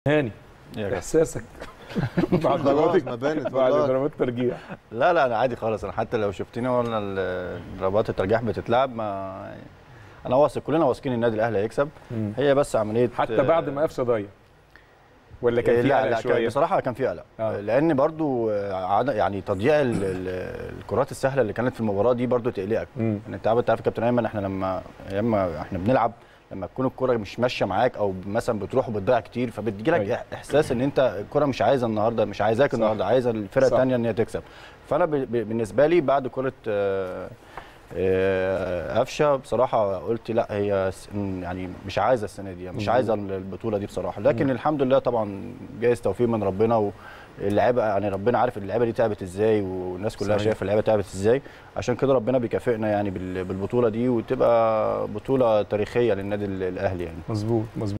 هاني يا جدع. احساسك بعد خلاص ضربات ما بانت بعد والله. ضربات ترجيح لا لا انا عادي خالص انا حتى لو شفتني وانا ال- ضربات الترجيح بتتلعب ما انا واثق كلنا واثقين النادي الاهلي هيكسب هي بس عمليه حتى بعد ما قفشه ضيع ولا كان إيه، في لا قلق لا كان شويه بصراحه كان في قلق آه. لان برضو آه، عد- يعني تضييع ال- ال- الكرات السهله اللي كانت في المباراه دي برضو تقلقك مم. يعني انت عارف يا كابتن ايمن احنا لما لما احنا بنلعب لما تكون الكره مش ماشيه معاك او مثلا بتروح وبتضيع كتير فبتجي لك أيوة. احساس ان انت الكره مش عايزه النهارده مش عايزاك صح. النهارده عايزه الفرقه صح. الثانيه ان هي تكسب فانا ب- ب- بالنسبه لي بعد كره آه، آه، قفشه بصراحه قلت لا هي س- يعني مش عايزه السنه دي مش مم. عايزه البطوله دي بصراحه لكن الحمد لله طبعا جايز توفيق من ربنا واللعيبه يعني ربنا عارف اللعيبه دي تعبت ازاي والناس كلها صحيح. شايفه اللعيبه تعبت ازاي عشان كده ربنا بيكافئنا يعني بال- بالبطوله دي وتبقى بطوله تاريخيه للنادي الاهلي يعني مظبوط مظبوط